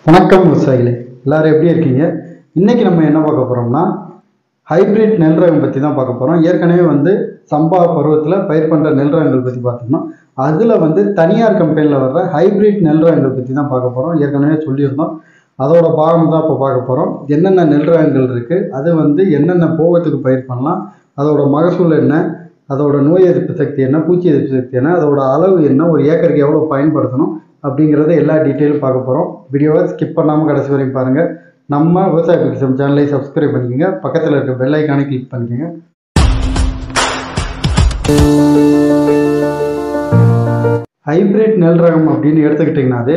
வணக்கம் விவசாயிகளே எல்லாரும் எப்படி இருக்கீங்க இன்னைக்கு நம்ம என்ன பார்க்க போறோம்னா ஹைபிரிட் நெல் ரகம் பற்றி தான் பார்க்க போகிறோம் ஏற்கனவே வந்து சம்பா பருவத்தில் பயிர் பண்ணுற நெல் ரகங்கள் பற்றி பார்த்துருந்தோம் அதில் வந்து தனியார் கம்பெனியில் வர்ற ஹைபிரிட் நெல் ரகங்கள் பற்றி தான் பார்க்க போகிறோம் ஏற்கனவே சொல்லியிருந்தோம் அதோட பாகம் தான் இப்போ பார்க்க போகிறோம் என்னென்ன நெல் ரகங்கள் இருக்குது அது வந்து என்னென்ன போகத்துக்கு பயிர் பண்ணலாம் அதோட மகசூல் என்ன அதோட நோய் எதிர்ப்பு சக்தி என்ன பூச்சி எதிர்ப்பு சக்தி என்ன அதோட அளவு என்ன ஒரு ஏக்கருக்கு எவ்வளோ பயன்படுத்தணும் அப்படிங்கிறத எல்லா டீட்டெயிலும் பார்க்க போகிறோம் வீடியோவை ஸ்கிப் பண்ணாமல் கடைசி வரையும் பாருங்கள் நம்ம விவசாய பிக்சம் சேனலை சப்ஸ்கிரைப் பண்ணிக்கோங்க பக்கத்தில் இருக்க பெல் ஐக்கானை கிளிக் பண்ணிக்கோங்க ஹைபிரிட் நெல் ரகம் அப்படின்னு எடுத்துக்கிட்டிங்கனாவே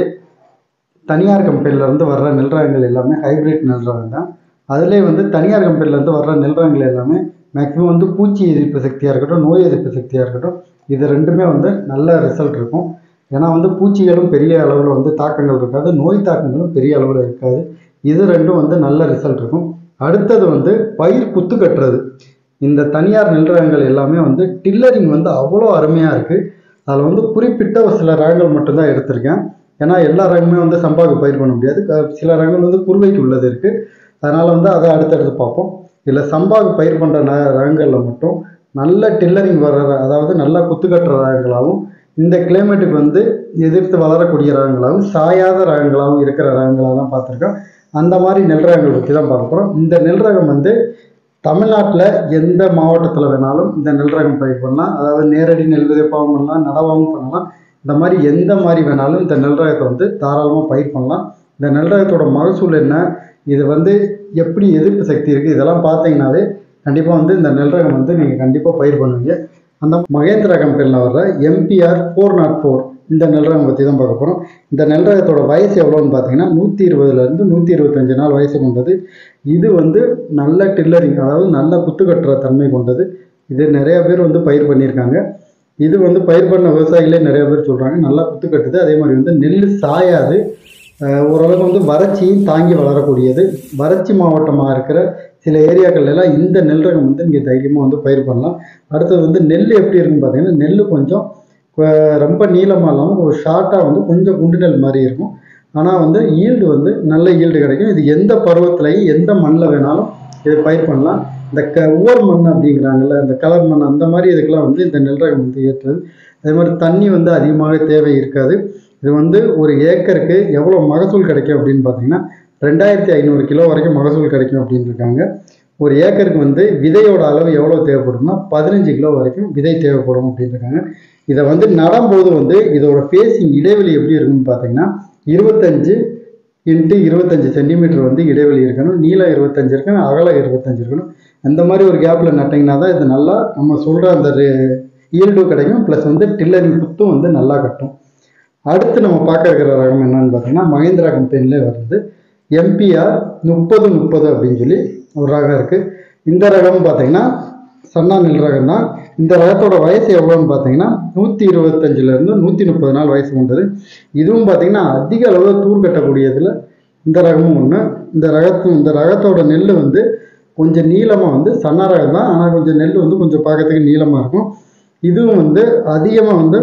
தனியார் கம்பெனிலேருந்து வர்ற நெல் ரகங்கள் எல்லாமே ஹைபிரிட் நெல் ரகம் தான் அதிலே வந்து தனியார் கம்பெனிலேருந்து வர்ற நெல் ரகங்கள் எல்லாமே மேக்ஸிமம் வந்து பூச்சி எதிர்ப்பு சக்தியாக இருக்கட்டும் நோய் எதிர்ப்பு சக்தியாக இருக்கட்டும் இது ரெண்டுமே வந்து நல்ல ரிசல்ட் இருக்கும் ஏன்னா வந்து பூச்சிகளும் பெரிய அளவில் வந்து தாக்கங்கள் இருக்காது நோய் தாக்கங்களும் பெரிய அளவில் இருக்காது இது ரெண்டும் வந்து நல்ல ரிசல்ட் இருக்கும் அடுத்தது வந்து பயிர் குத்து கட்டுறது இந்த தனியார் நெல் ரகங்கள் எல்லாமே வந்து டில்லரிங் வந்து அவ்வளோ அருமையாக இருக்குது அதில் வந்து குறிப்பிட்ட ஒரு சில ரகங்கள் மட்டும்தான் எடுத்திருக்கேன் ஏன்னா எல்லா ரகமே வந்து சம்பாவுக்கு பயிர் பண்ண முடியாது க- சில ரகங்கள் வந்து குருவைக்கு உள்ளது இருக்குது அதனால் வந்து அதை அடுத்தடுத்து பார்ப்போம் இதில் சம்பாவுக்கு பயிர் பண்ணுற ந ரகங்களில் மட்டும் நல்ல டில்லரிங் வர்ற ர- அதாவது நல்லா குத்து கட்டுற ரகங்களாகவும் இந்த கிளைமேட்டுக்கு வந்து எதிர்த்து வளரக்கூடிய ரகங்களாகவும் சாயாத ரகங்களாகவும் இருக்கிற ரகங்களாக தான் பார்த்துருக்கோம் அந்த மாதிரி நெல் ரகங்கள் பற்றி தான் பார்க்க போகிறோம் இந்த நெல் ரகம் வந்து தமிழ்நாட்டில் எந்த மாவட்டத்தில் வேணாலும் இந்த நெல் ரகம் பயிர் பண்ணலாம் அதாவது நேரடி நெல் விதைப்பாகவும் பண்ணலாம் நடவாகவும் பண்ணலாம் இந்த மாதிரி எந்த மாதிரி வேணாலும் இந்த நெல் ரகத்தை வந்து தாராளமாக பயிர் பண்ணலாம் இந்த நெல் ரகத்தோட மகசூல் என்ன இது வந்து எப்படி எதிர்ப்பு சக்தி இருக்குது இதெல்லாம் பார்த்தீங்கன்னாவே கண்டிப்பாக வந்து இந்த நெல் ரகம் வந்து நீங்கள் கண்டிப்பாக பயிர் பண்ணுவீங்க அந்த மகேந்திரா கம்பெனியில் வர்ற எம்பிஆர் ஃபோர் நாட் ஃபோர் இந்த நெல் ரகம் பற்றி தான் பார்க்க போகிறோம் இந்த நெல் ரகத்தோட வயசு எவ்வளோன்னு பார்த்தீங்கன்னா நூற்றி இருபதுலேருந்து நூற்றி இருபத்தஞ்சு நாள் வயசு கொண்டது இது வந்து நல்ல டில்லரிங் அதாவது நல்ல குத்து கட்டுற தன்மை கொண்டது இது நிறைய பேர் வந்து பயிர் பண்ணியிருக்காங்க இது வந்து பயிர் பண்ண விவசாயிகளே நிறைய பேர் சொல்கிறாங்க நல்லா குத்து கட்டுது அதே மாதிரி வந்து நெல் சாயாது அஹ் ஓரளவுக்கு வந்து வறட்சியும் தாங்கி வளரக்கூடியது வறட்சி மாவட்டமாக இருக்கிற சில ஏரியாக்கள்ல எல்லாம் இந்த நெல் ரகம் வந்து நீங்கள் தைரியமாக வந்து பயிர் பண்ணலாம் அடுத்தது வந்து நெல் எப்படி இருக்குன்னு பார்த்தீங்கன்னா நெல் கொஞ்சம் அஹ் ரொம்ப நீளமாக இல்லாமல் ஒரு ஷார்ட்டாக வந்து கொஞ்சம் குண்டு நெல் மாதிரி இருக்கும் ஆனால் வந்து ஈல்டு வந்து நல்ல ஈல்டு கிடைக்கும் இது எந்த பருவத்துலையும் எந்த மண்ணில் வேணாலும் இது பயிர் பண்ணலாம் இந்த க உவர் மண் அப்படிங்கிறாங்கல்ல இந்த கலர் மண் அந்த மாதிரி இதுக்கெல்லாம் வந்து இந்த நெல் ரகம் வந்து ஏற்றது அதே மாதிரி தண்ணி வந்து அதிகமாக தேவை இருக்காது இது வந்து ஒரு ஏக்கருக்கு எவ்வளோ மகசூல் கிடைக்கும் அப்படின்னு பார்த்தீங்கன்னா ரெண்டாயிரத்தி ஐநூறு கிலோ வரைக்கும் மகசூல் கிடைக்கும் அப்படின்னு இருக்காங்க ஒரு ஏக்கருக்கு வந்து விதையோட அளவு எவ்வளோ தேவைப்படும்னா பதினஞ்சு கிலோ வரைக்கும் விதை தேவைப்படும் அப்படின்னு இருக்காங்க இதை வந்து நடும்போது வந்து இதோட ஃபேஸிங் இடைவெளி எப்படி இருக்குன்னு பார்த்தீங்கன்னா இருபத்தஞ்சு இன்ட்டு இருபத்தஞ்சு சென்டிமீட்டர் வந்து இடைவெளி இருக்கணும் நீளம் இருபத்தஞ்சு இருக்கணும் அகலம் இருபத்தஞ்சு இருக்கணும் அந்த மாதிரி ஒரு கேப்பில் நட்டிங்கன்னா தான் இது நல்லா நம்ம சொல்கிற அந்த ஈல்டும் கிடைக்கும் ப்ளஸ் வந்து டில்லரிங் குத்தும் வந்து நல்லா கட்டும் அடுத்து நம்ம பார்க்க இருக்கிற ரகம் என்னன்னு பார்த்தீங்கன்னா மகேந்திரா கம்பெனிலே வருது எம்பிஆர் முப்பது முப்பது அப்படின்னு சொல்லி ஒரு ரகம் இருக்குது இந்த ரகம் பார்த்தீங்கன்னா சன்னா நெல் ரகம் தான் இந்த ரகத்தோட வயசு எவ்வளோன்னு பார்த்தீங்கன்னா நூற்றி இருபத்தஞ்சிலேருந்து நூற்றி முப்பது நாள் வயசு கொண்டது இதுவும் பார்த்தீங்கன்னா அதிக அளவில் தூர் கட்டக்கூடியதில் இந்த ரகமும் ஒன்று இந்த ரகத்து இந்த ரகத்தோட நெல் வந்து கொஞ்சம் நீளமாக வந்து சன்னா ரகம் தான் ஆனால் கொஞ்சம் நெல் வந்து கொஞ்சம் பார்க்கறதுக்கு நீளமாக இருக்கும் இதுவும் வந்து அதிகமாக வந்து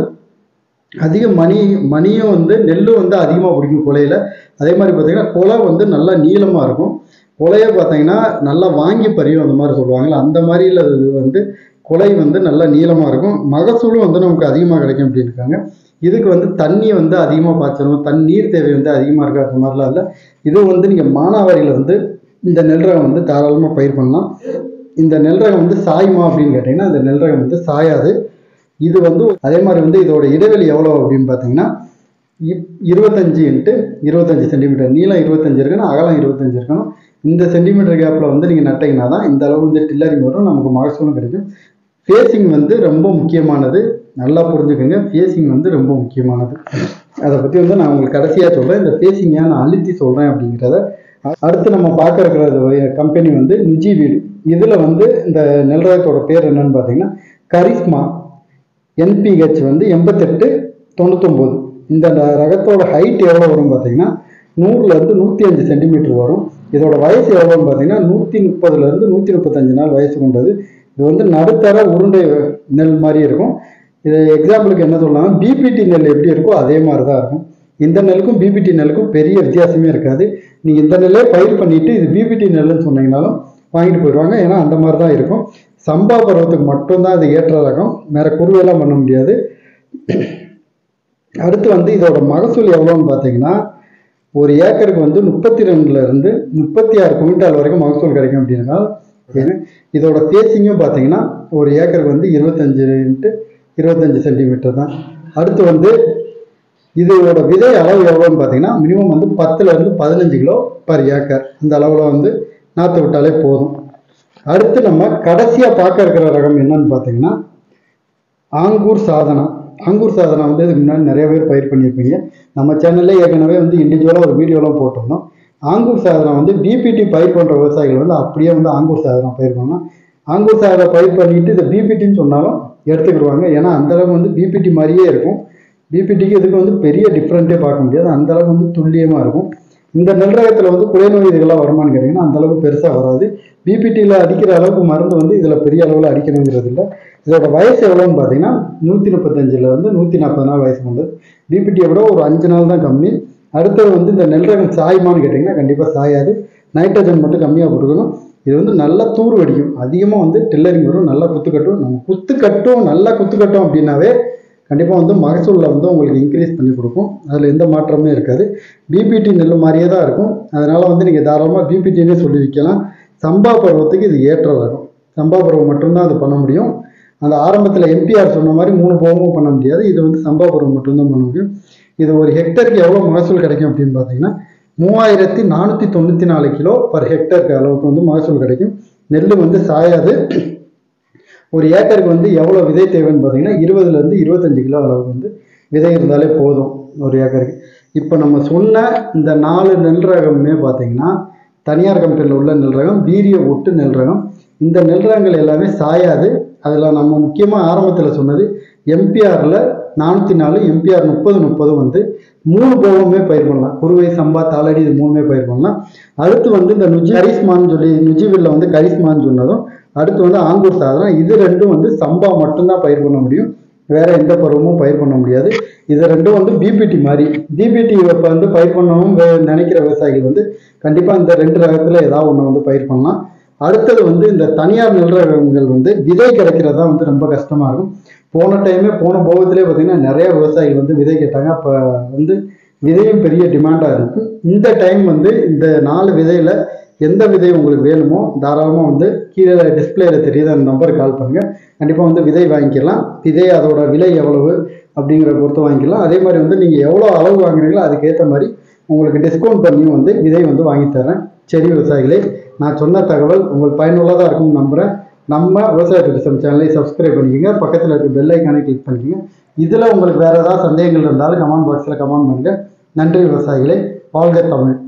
அதிக மணி மணியும் வந்து நெல்லும் வந்து அதிகமாக பிடிக்கும் குலையில் அதே மாதிரி பார்த்தீங்கன்னா குலை வந்து நல்லா நீளமாக இருக்கும் குலையை பார்த்தீங்கன்னா நல்லா வாங்கி பறியும் அந்த மாதிரி சொல்லுவாங்கல்ல அந்த மாதிரியில் இது வந்து குலை வந்து நல்லா நீளமாக இருக்கும் மகசூலும் வந்து நமக்கு அதிகமாக கிடைக்கும் அப்படின்னு இருக்காங்க இதுக்கு வந்து தண்ணி வந்து அதிகமாக பாய்ச்சணும் தன் நீர் தேவை வந்து அதிகமாக இருக்கு அந்த மாதிரிலாம் இல்லை இது வந்து நீங்கள் மானாவாரியில் வந்து இந்த நெல் ரகம் வந்து தாராளமாக பயிர் பண்ணலாம் இந்த நெல் ரகம் வந்து சாயுமா அப்படின்னு கேட்டிங்கன்னா இந்த நெல் ரகம் வந்து சாயாது இது வந்து அதே மாதிரி வந்து இதோட இடைவெளி எவ்வளோ அப்படின்னு பார்த்தீங்கன்னா இப் இருபத்தஞ்சு இன்ட்டு இருபத்தஞ்சு சென்டிமீட்டர் நீளம் இருபத்தஞ்சு இருக்கணும் அகலம் இருபத்தஞ்சு இருக்கணும் இந்த சென்டிமீட்டர் கேப்பில் வந்து நீங்கள் நட்டிங்கன்னா தான் இந்த அளவு வந்து டில்லரிங் வரும் நமக்கு மகசூலும் கிடைக்கும் ஃபேஸிங் வந்து ரொம்ப முக்கியமானது நல்லா புரிஞ்சுக்கோங்க ஃபேஸிங் வந்து ரொம்ப முக்கியமானது அதை பற்றி வந்து நான் உங்களுக்கு கடைசியாக சொல்கிறேன் இந்த ஃபேஸிங் ஏன் நான் அழுத்தி சொல்கிறேன் அப்படிங்கிறத அ- அடுத்து நம்ம பார்க்க இருக்கிறது கம்பெனி வந்து நுஜி வீடு இதில் வந்து இந்த நெல் ரகத்தோட பேர் என்னன்னு பார்த்தீங்கன்னா கரிஸ்மா என்பிஹெச் வந்து எண்பத்தெட்டு தொண்ணூத்தொம்பது இந்த ர- ரகத்தோட ஹைட் எவ்வளோ வரும் பார்த்தீங்கன்னா நூறுலேருந்து நூற்றி அஞ்சு சென்டிமீட்டர் வரும் இதோட வயசு எவ்வளோன்னு பார்த்தீங்கன்னா நூற்றி முப்பதுலேருந்து நூற்றி முப்பத்தஞ்சு நாள் வயசு கொண்டது இது வந்து நடுத்தர உருண்டை நெல் மாதிரி இருக்கும் இது எக்ஸாம்பிளுக்கு என்ன சொல்லலாம் பிபிடி நெல் எப்படி இருக்கோ அதே மாதிரி தான் இருக்கும் இந்த நெல்லுக்கும் பிபிடி நெல்லுக்கும் பெரிய வித்தியாசமே இருக்காது நீங்கள் இந்த நெல்லே பயிர் பண்ணிட்டு இது பிபிடி நெல்லுன்னு சொன்னீங்கனாலும் வாங்கிட்டு போயிடுவாங்க ஏன்னா அந்த மாதிரி தான் இருக்கும் சம்பா பருவத்துக்கு மட்டும்தான் இது ஏற்ற ரகம் வேற குருவையெல்லாம் பண்ண முடியாது அடுத்து வந்து இதோட மகசூல் எவ்வளோன்னு பார்த்தீங்கன்னா ஒரு ஏக்கருக்கு வந்து முப்பத்தி ரெண்டுல இருந்து முப்பத்தி ஆறு குவிண்டால் வரைக்கும் மகசூல் கிடைக்கும் அப்படின்னா ஏன்னா இதோட பேசிங்கும் பார்த்தீங்கன்னா ஒரு ஏக்கருக்கு வந்து இருபத்தஞ்சு இன்ட்டு இருபத்தஞ்சு சென்டிமீட்டர் தான் அடுத்து வந்து இதோட விதை அளவு எவ்வளோன்னு பார்த்தீங்கன்னா மினிமம் வந்து பத்துல இருந்து பதினஞ்சு கிலோ பர் ஏக்கர் அந்த அளவில் வந்து நாற்று விட்டாலே போதும் அடுத்து நம்ம கடைசியாக பார்க்க இருக்கிற ரகம் என்னன்னு பார்த்தீங்கன்னா ஆங்கூர் சாதனா ஆங்கூர் சாதனா வந்து இதுக்கு முன்னாடி நிறைய பேர் பயிர் பண்ணியிருப்பீங்க நம்ம சேனல்ல ஏற்கனவே வந்து இண்டிவிஜுவலாக ஒரு வீடியோலாம் போட்டிருந்தோம் ஆங்கூர் சாதனா வந்து பிபிடி பயிர் பண்ணுற விவசாயிகள் வந்து அப்படியே வந்து ஆங்கூர் சாதனா பயிர் பண்ணலாம் ஆங்கூர் சாதனை பயிர் பண்ணிட்டு இதை பிபிடின்னு சொன்னாலும் எடுத்துக்கிடுவாங்க ஏன்னா அந்த அளவுக்கு வந்து பிபிடி மாதிரியே இருக்கும் பிபிடிக்கு இதுக்கு வந்து பெரிய டிஃப்ரெண்ட்டே பார்க்க முடியாது அந்த அளவுக்கு வந்து துல்லியமாக இருக்கும் இந்த நெல் ரகத்தில் வந்து குறைநோய் இதுகள்லாம் வருமானு கேட்டிங்கன்னா அந்த அளவுக்கு பெருசாக வராது பிபிடியில் அடிக்கிற அளவுக்கு மருந்து வந்து இதில் பெரிய அளவில் அடிக்கணுங்கிறது இல்லை இதோட வயசு எவ்வளோன்னு பார்த்தீங்கன்னா நூற்றி முப்பத்தஞ்சிலேருந்து நூற்றி நாற்பது நாள் வயசு கொண்டது பிபிடியை விட ஒரு அஞ்சு நாள் தான் கம்மி அடுத்தது வந்து இந்த நெல் ரகம் சாயுமான்னு கேட்டிங்கன்னா கண்டிப்பாக சாயாது நைட்ரஜன் மட்டும் கம்மியாக போட்டுக்கணும் இது வந்து நல்லா தூர் அடிக்கும் அதிகமாக வந்து டில்லரிங் வரும் நல்லா குத்து கட்டும் நம்ம குத்து கட்டும் நல்லா குத்து கட்டும் அப்படின்னாவே கண்டிப்பாக வந்து மகசூலில் வந்து உங்களுக்கு இன்க்ரீஸ் பண்ணி கொடுக்கும் அதில் எந்த மாற்றமே இருக்காது பிபிடி நெல் மாதிரியே தான் இருக்கும் அதனால் வந்து நீங்கள் தாராளமாக பிபிடினே சொல்லி விற்கலாம் சம்பா பருவத்துக்கு இது ஏற்ற ரகம் சம்பா பருவம் மட்டும்தான் அது பண்ண முடியும் அந்த ஆரம்பத்தில் எம்பிஆர் சொன்ன மாதிரி மூணு போகமும் பண்ண முடியாது இது வந்து சம்பா பருவம் மட்டும்தான் பண்ண முடியும் இது ஒரு ஹெக்டருக்கு எவ்வளோ மகசூல் கிடைக்கும் அப்படின்னு பார்த்தீங்கன்னா மூவாயிரத்தி நானூற்றி தொண்ணூற்றி நாலு கிலோ பர் ஹெக்டருக்கு அளவுக்கு வந்து மகசூல் கிடைக்கும் நெல் வந்து சாயாது ஒரு ஏக்கருக்கு வந்து எவ்வளோ விதை தேவைன்னு பார்த்தீங்கன்னா இருபதுலேருந்து இருபத்தஞ்சு கிலோ அளவுக்கு வந்து விதை இருந்தாலே போதும் ஒரு ஏக்கருக்கு இப்போ நம்ம சொன்ன இந்த நாலு நெல் ரகமுமே பார்த்தீங்கன்னா தனியார் கம்பெனியில் உள்ள நெல் ரகம் வீரிய ஒட்டு நெல் ரகம் இந்த நெல் ரகங்கள் எல்லாமே சாயாது அதில் நம்ம முக்கியமாக ஆரம்பத்தில் சொன்னது எம்பிஆரில் நானூற்றி நாலு எம்பிஆர் முப்பது முப்பது வந்து மூணு போகமே பயிர் பண்ணலாம் குருவை சம்பா தாளடி இது மூணுமே பயிர் பண்ணலாம் அடுத்து வந்து இந்த நுஜி கரிஸ்மான்னு சொல்லி நுஜிவில்ல வந்து கரிஸ்மான்னு சொன்னதும் அடுத்து வந்து ஆங்கூர் சாதனா இது ரெண்டும் வந்து சம்பா மட்டும்தான் பயிர் பண்ண முடியும் வேற எந்த பருவமும் பயிர் பண்ண முடியாது இது ரெண்டும் வந்து பிபிடி மாதிரி பிபிடி இப்போ வந்து பயிர் பண்ணணும் வே- நினைக்கிற விவசாயிகள் வந்து கண்டிப்பாக இந்த ரெண்டு ரகத்தில் ஏதாவது ஒன்று வந்து பயிர் பண்ணலாம் அடுத்தது வந்து இந்த தனியார் நெல் ரகங்கள் வந்து விதை கிடைக்கிறது தான் வந்து ரொம்ப கஷ்டமாக இருக்கும் போன டைமே போன போகத்திலே பார்த்தீங்கன்னா நிறைய விவசாயிகள் வந்து விதை கேட்டாங்க அப்போ வந்து விதையும் பெரிய டிமாண்டாக இருக்கும் இந்த டைம் வந்து இந்த நாலு விதையில் எந்த விதை உங்களுக்கு வேணுமோ தாராளமாக வந்து கீழே டிஸ்பிளேல தெரியுது அந்த நம்பருக்கு கால் பண்ணுங்கள் கண்டிப்பாக வந்து விதை வாங்கிக்கலாம் விதை அதோட விலை எவ்வளவு அப்படிங்கிறத பொறுத்து வாங்கிக்கலாம் அதே மாதிரி வந்து நீங்கள் எவ்வளோ அளவு வாங்குறீங்களோ அதுக்கேற்ற மாதிரி உங்களுக்கு டிஸ்கவுண்ட் பண்ணியும் வந்து விதை வந்து வாங்கி தரேன் சரி விவசாயிகளே நான் சொன்ன தகவல் உங்களுக்கு பயனுள்ளதாக இருக்கும்னு நம்புகிறேன் நம்ம விவசாய டூரிசம் சேனலை சப்ஸ்கிரைப் பண்ணிக்கோங்க பக்கத்தில் இருக்க பெல் ஐக்கானை கிளிக் பண்ணிக்கோங்க இதில் உங்களுக்கு வேறு ஏதாவது சந்தேகங்கள் இருந்தாலும் கமெண்ட் பாக்ஸில் கமெண்ட் பண்ணுங்கள் நன்றி விவசாயிகளே வாழ்க தமிழ்